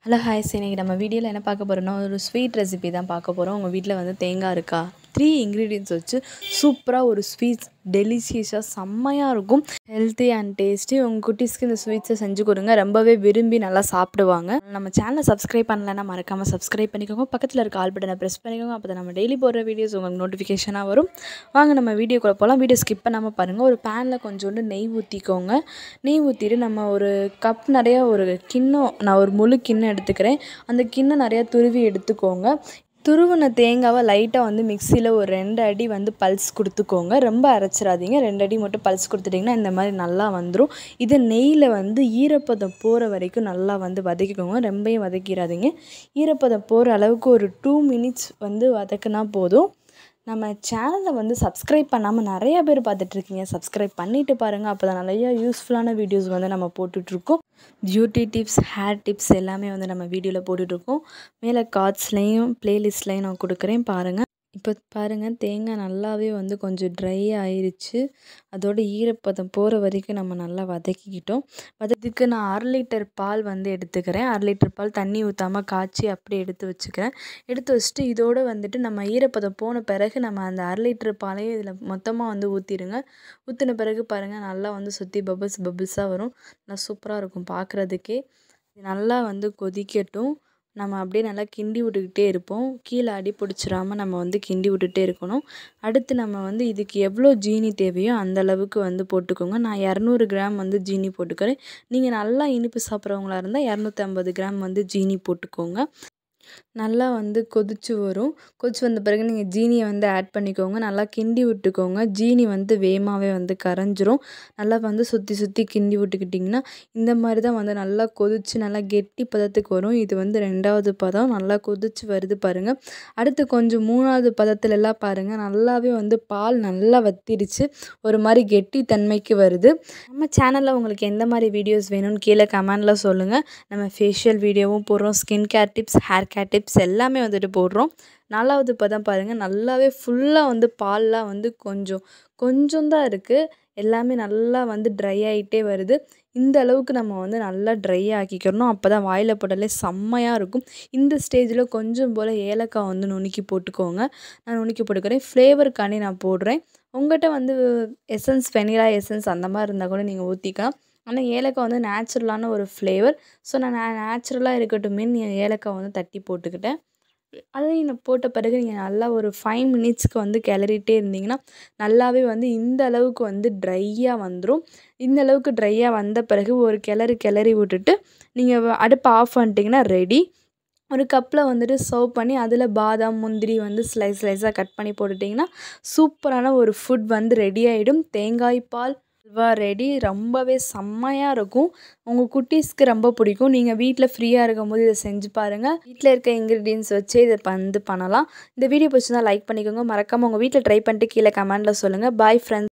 hello hi இன்னைக்கு நம்ம வீடியோவில் என்ன பார்க்க போகிறோம்னா ஒரு ஸ்வீட் ரெசிபி தான் பார்க்க போகிறோம் உங்கள் வீட்டில் வந்து தேங்காய் இருக்கா த்ரீ இன்க்ரீடியன்ஸ் வச்சு சூப்பராக ஒரு ஸ்வீட்ஸ் டெலிஷியஸாக செம்மையாக இருக்கும் ஹெல்த்தி அண்ட் டேஸ்டி உங்கள் குட்டீஸ்க்கு இந்த ஸ்வீட்ஸை செஞ்சு கொடுங்க ரொம்பவே விரும்பி நல்லா சாப்பிடுவாங்க நம்ம சேனலை சப்ஸ்கிரைப் பண்ணலைன்னா மறக்காமல் சப்ஸ்கிரைப் பண்ணிக்கோங்க பக்கத்தில் இருக்க ஆல் பட்டனை ப்ரெஸ் பண்ணிக்கோங்க அப்போ தான் நம்ம டெய்லி போடுற வீடியோஸ் உங்களுக்கு நோட்டிஃபிகேஷனாக வரும் வாங்க நம்ம வீடியோக்குள்ளே போகலாம் வீடியோ ஸ்கிப் பண்ணாமல் பாருங்கள் ஒரு பேனில் கொஞ்சோண்டு நெய் ஊற்றிக்கோங்க நெய் ஊற்றிட்டு நம்ம ஒரு கப் நிறையா ஒரு கிண்ணம் நான் ஒரு முழு கிண்ணம் எடுத்துக்கிறேன் அந்த கிண்ணம் நிறையா துருவி எடுத்துக்கோங்க துருவின தேங்காவை லைட்டாக வந்து மிக்சியில் ஒரு ரெண்டு அடி வந்து பல்ஸ் கொடுத்துக்கோங்க ரொம்ப அரைச்சிடாதீங்க ரெண்டு அடி மட்டும் பல்ஸ் கொடுத்துட்டிங்கன்னா இந்த மாதிரி நல்லா வந்துடும் இதை நெய்யில் வந்து ஈரப்பதம் போகிற வரைக்கும் நல்லா வந்து வதக்கிக்கோங்க ரொம்பவும் வதக்கிடாதீங்க ஈரப்பதம் போகிற அளவுக்கு ஒரு டூ மினிட்ஸ் வந்து வதக்குனா போதும் நம்ம சேனலை வந்து சப்ஸ்கிரைப் பண்ணாமல் நிறையா பேர் பார்த்துட்ருக்கீங்க சப்ஸ்கிரைப் பண்ணிவிட்டு பாருங்கள் அப்போ தான் நிறையா யூஸ்ஃபுல்லான வீடியோஸ் வந்து நம்ம போட்டுட்ருக்கோம் பியூட்டி டிப்ஸ் ஹேர் டிப்ஸ் எல்லாமே வந்து நம்ம வீடியோவில் போட்டுட்ருக்கோம் மேலே கார்ட்ஸ்லேயும் ப்ளேலிஸ்ட்லேயும் நான் கொடுக்குறேன் பாருங்கள் இப்போ பாருங்கள் தேங்காய் நல்லாவே வந்து கொஞ்சம் ட்ரை ஆயிருச்சு அதோட ஈரப்பதம் போகிற வரைக்கும் நம்ம நல்லா வதக்கிக்கிட்டோம் வதக்கு நான் அரை லிட்டர் பால் வந்து எடுத்துக்கிறேன் அரை லிட்டர் பால் தண்ணி ஊற்றாமல் காய்ச்சி அப்படியே எடுத்து வச்சுக்கிறேன் எடுத்து வச்சுட்டு இதோடு வந்துட்டு நம்ம ஈரப்பதம் போன பிறகு நம்ம அந்த அரை லிட்டர் பாலையும் இதில் மொத்தமாக வந்து ஊற்றிடுங்க ஊற்றின பிறகு பாருங்கள் நல்லா வந்து சுற்றி பபிள்ஸ் பபிள்ஸாக வரும் நல்லா சூப்பராக இருக்கும் பார்க்குறதுக்கே நல்லா வந்து கொதிக்கட்டும் நம்ம அப்படியே நல்லா கிண்டி விட்டுக்கிட்டே இருப்போம் கீழே அடி பிடிச்சிடாம நம்ம வந்து கிண்டி விட்டுட்டே இருக்கணும் அடுத்து நம்ம வந்து இதுக்கு எவ்வளோ ஜீனி தேவையோ அந்த அளவுக்கு வந்து போட்டுக்கோங்க நான் இரநூறு கிராம் வந்து ஜீனி போட்டுக்கிறேன் நீங்கள் நல்லா இனிப்பு சாப்பிட்றவங்களா இருந்தால் இரநூத்தி ஐம்பது கிராம் வந்து ஜீனி போட்டுக்கோங்க நல்லா வந்து கொதிச்சு வரும் கொதிச்சு வந்த பிறகு நீங்கள் ஜீனியை வந்து ஆட் பண்ணிக்கோங்க நல்லா கிண்டி விட்டுக்கோங்க ஜீனி வந்து வேகமாகவே வந்து கரைஞ்சிரும் நல்லா வந்து சுற்றி சுற்றி கிண்டி விட்டுக்கிட்டிங்கன்னா இந்த மாதிரி தான் வந்து நல்லா கொதிச்சு நல்லா கெட்டி பதத்துக்கு வரும் இது வந்து ரெண்டாவது பதம் நல்லா கொதிச்சு வருது பாருங்கள் அடுத்து கொஞ்சம் மூணாவது பதத்துலலாம் பாருங்கள் நல்லாவே வந்து பால் நல்லா வத்திடுச்சு ஒரு மாதிரி கெட்டி தன்மைக்கு வருது நம்ம சேனலில் உங்களுக்கு எந்த மாதிரி வீடியோஸ் வேணும்னு கீழே கமெண்டில் சொல்லுங்கள் நம்ம ஃபேஷியல் வீடியோவும் போடுறோம் skin care tips hair care tips எல்லாமே வந்துட்டு போடுறோம் நாலாவது பதம் பாருங்கள் நல்லாவே ஃபுல்லாக வந்து பால்லாம் வந்து கொஞ்சம் கொஞ்சம் தான் இருக்குது எல்லாமே நல்லா வந்து ட்ரை ஆகிட்டே வருது இந்த அளவுக்கு நம்ம வந்து நல்லா ட்ரை ஆக்கிக்கிறணும் அப்போ தான் வாயில் போட்டாலே செம்மையாக இருக்கும் இந்த ஸ்டேஜில் கொஞ்சம் போல் ஏலக்காய் வந்து நுணுக்கி போட்டுக்கோங்க நான் நுணுக்கி போட்டுக்கிறேன் ஃப்ளேவருக்காண்டி நான் போடுறேன் உங்கள்கிட்ட வந்து எசன்ஸ் வெனிலா எசன்ஸ் அந்த மாதிரி இருந்தால் கூட நீங்கள் ஊற்றிக்கலாம் ஆனால் ஏலக்காய் வந்து நேச்சுரலான ஒரு ஃப்ளேவர் ஸோ நான் நேச்சுரலாக இருக்கட்டுமே நீ ஏலக்காய் வந்து தட்டி போட்டுக்கிட்டேன் அதையும் நான் போட்ட பிறகு நீங்கள் நல்லா ஒரு ஃபைவ் மினிட்ஸ்க்கு வந்து கிளறிட்டே இருந்தீங்கன்னா நல்லாவே வந்து இந்த அளவுக்கு வந்து ட்ரையாக வந்துடும் இந்த அளவுக்கு ட்ரையாக வந்த பிறகு ஒரு கிளறி கிளறி விட்டுட்டு நீங்கள் அடுப்பை ஆஃப் பண்ணிட்டீங்கன்னா ரெடி ஒரு கப்பில் வந்துட்டு சர்வ் பண்ணி அதில் பாதாம் முந்திரி வந்து ஸ்லைஸ் ஸ்லைஸாக கட் பண்ணி போட்டுட்டிங்கன்னா சூப்பரான ஒரு ஃபுட் வந்து ரெடி ஆகிடும் தேங்காய் பால் அல்வா ரெடி ரொம்பவே செம்மையாக இருக்கும் உங்கள் குட்டீஸ்க்கு ரொம்ப பிடிக்கும் நீங்கள் வீட்டில் ஃப்ரீயாக இருக்கும் போது இதை செஞ்சு பாருங்கள் வீட்டில் இருக்க இன்க்ரீடியன்ஸ் வச்சு இதை வந்து பண்ணலாம் இந்த வீடியோ பிடிச்சிருந்தா லைக் பண்ணிக்கோங்க மறக்காமல் உங்கள் வீட்டில் ட்ரை பண்ணிட்டு கீழே கமெண்டில் சொல்லுங்கள் பாய் ஃப்ரெண்ட்ஸ்